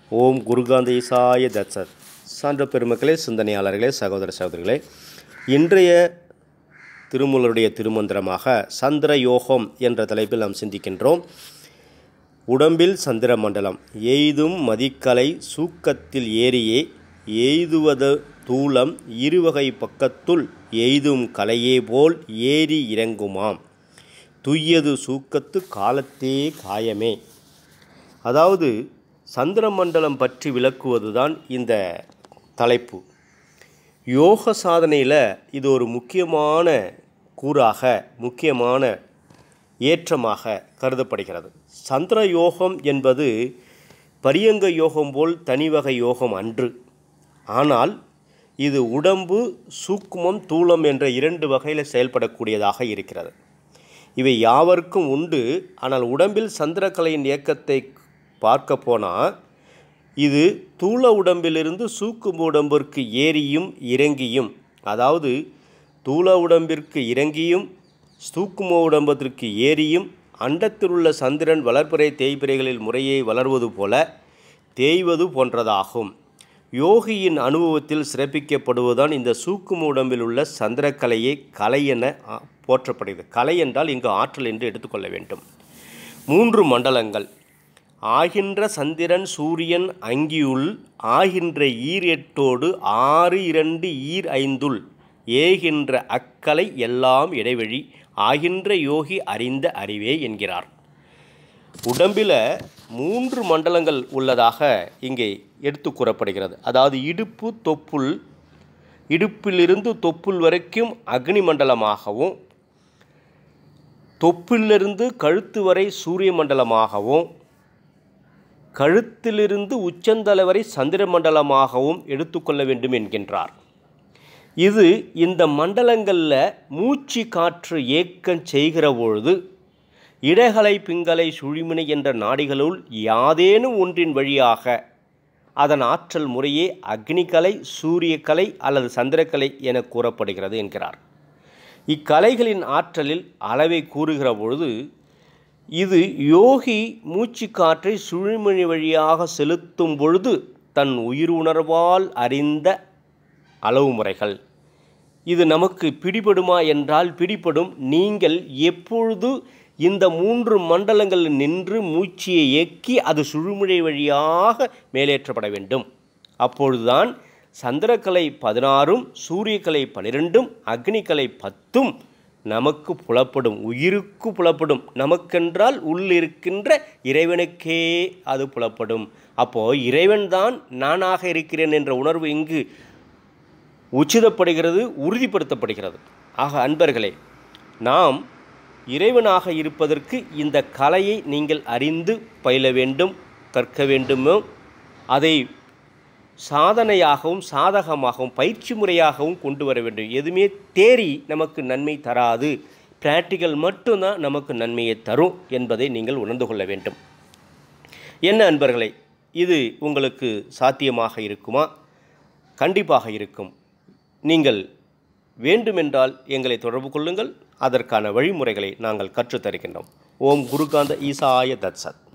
ஓம் குருகாந்த ஈசாய தத்சத் சான்ற பெருமக்களே சிந்தனையாளர்களே சகோதர சகோதரிகளே இன்றைய திருமூலருடைய திருமந்திரமாக சந்திர யோகம் என்ற தலைப்பில் நாம் சிந்திக்கின்றோம் உடம்பில் சந்திர மண்டலம் எய்தும் மதிக்கலை சூக்கத்தில் ஏறியே எய்துவது தூளம் இருவகை பக்கத்துள் எய்தும் கலையே போல் ஏறி இறங்குமாம் துய்யது சூக்கத்து காலத்தே காயமே அதாவது சந்திரமண்டலம் பற்றி விளக்குவதுதான் இந்த தலைப்பு யோக சாதனையில் இது ஒரு முக்கியமான கூறாக முக்கியமான ஏற்றமாக கருதப்படுகிறது சந்திர யோகம் என்பது பரியங்க யோகம் போல் தனிவகை யோகம் அன்று ஆனால் இது உடம்பு சூக்குமம் தூளம் என்ற இரண்டு வகையில் செயல்படக்கூடியதாக இருக்கிறது இவை யாவருக்கும் உண்டு ஆனால் உடம்பில் சந்திரக்கலையின் இயக்கத்தை பார்க்க போனால் இது தூள உடம்பிலிருந்து சூக்கும உடம்பிற்கு ஏறியும் இறங்கியும் அதாவது தூள உடம்பிற்கு இறங்கியும் சூக்கும உடம்பத்திற்கு ஏறியும் அண்டத்தில் உள்ள சந்திரன் வளர்ப்பிறை தேய்பிறைகளில் முறையே வளர்வது போல தேய்வது போன்றதாகும் யோகியின் அனுபவத்தில் சிறப்பிக்கப்படுவதுதான் இந்த சூக்கும உடம்பில் உள்ள சந்திரக்கலையை கலை என போற்றப்படுகிறது கலை என்றால் இங்கு ஆற்றல் என்று எடுத்துக்கொள்ள வேண்டும் மூன்று மண்டலங்கள் ஆகின்ற சந்திரன் சூரியன் அங்கியுள் ஆகின்ற ஈர் எட்டோடு ஆறு இரண்டு ஈர் ஐந்துள் ஏகின்ற அக்கலை எல்லாம் இடைவெளி ஆகின்ற யோகி அறிந்த அறிவே என்கிறார் உடம்பில் மூன்று மண்டலங்கள் உள்ளதாக இங்கே எடுத்து கூறப்படுகிறது அதாவது இடுப்பு தொப்புள் இடுப்பிலிருந்து தொப்புள் வரைக்கும் அக்னி மண்டலமாகவும் தொப்பிலிருந்து கழுத்து வரை சூரிய மண்டலமாகவும் கழுத்திலிருந்து உச்சந்தலை வரை சந்திர மண்டலமாகவும் எடுத்துக்கொள்ள வேண்டும் என்கின்றார் இது இந்த மண்டலங்களில் மூச்சு காற்று ஏக்கம் செய்கிற பொழுது இடகலை பிங்கலை சுழிமுனை என்ற நாடிகளுள் யாதேனும் ஒன்றின் வழியாக அதன் ஆற்றல் முறையே அக்னிக்கலை சூரியக்கலை அல்லது சந்திரக்கலை என கூறப்படுகிறது என்கிறார் இக்கலைகளின் ஆற்றலில் அளவை கூறுகிற பொழுது இது யோகி மூச்சு காற்றை சுழிமொழி வழியாக செலுத்தும் பொழுது தன் உயிர் உணர்வால் அறிந்த அளவு முறைகள் இது நமக்கு பிடிபடுமா என்றால் பிடிபடும் நீங்கள் எப்பொழுது இந்த மூன்று மண்டலங்களில் நின்று மூச்சியை இயக்கி அது சுழுமுறை வழியாக மேலேற்றப்பட வேண்டும் அப்பொழுதுதான் சந்திரக்கலை பதினாறும் சூரியக்கலை பனிரெண்டும் அக்னிக்கலை பத்தும் நமக்கு புலப்படும் உயிருக்கு புலப்படும் நமக்கென்றால் உள்ளிருக்கின்ற இறைவனுக்கே அது புலப்படும் அப்போது இறைவன்தான் நானாக இருக்கிறேன் என்ற உணர்வு இங்கு உச்சிதப்படுகிறது உறுதிப்படுத்தப்படுகிறது ஆக அன்பர்களே நாம் இறைவனாக இருப்பதற்கு இந்த கலையை நீங்கள் அறிந்து பயில வேண்டும் கற்க வேண்டுமோ அதை சாதனையாகவும் சாதகமாகவும் பயிற்சி முறையாகவும் கொண்டு வர வேண்டும் எதுவுமே தேரி நமக்கு நன்மை தராது பிராக்டிக்கல் மட்டும்தான் நமக்கு நன்மையை தரும் என்பதை நீங்கள் உணர்ந்து கொள்ள வேண்டும் என்ன அன்பர்களே இது உங்களுக்கு சாத்தியமாக இருக்குமா கண்டிப்பாக இருக்கும் நீங்கள் வேண்டுமென்றால் எங்களை தொடர்பு கொள்ளுங்கள் அதற்கான வழிமுறைகளை நாங்கள் கற்றுத்தருகின்றோம் ஓம் குருகாந்த ஈசாய தத்சத்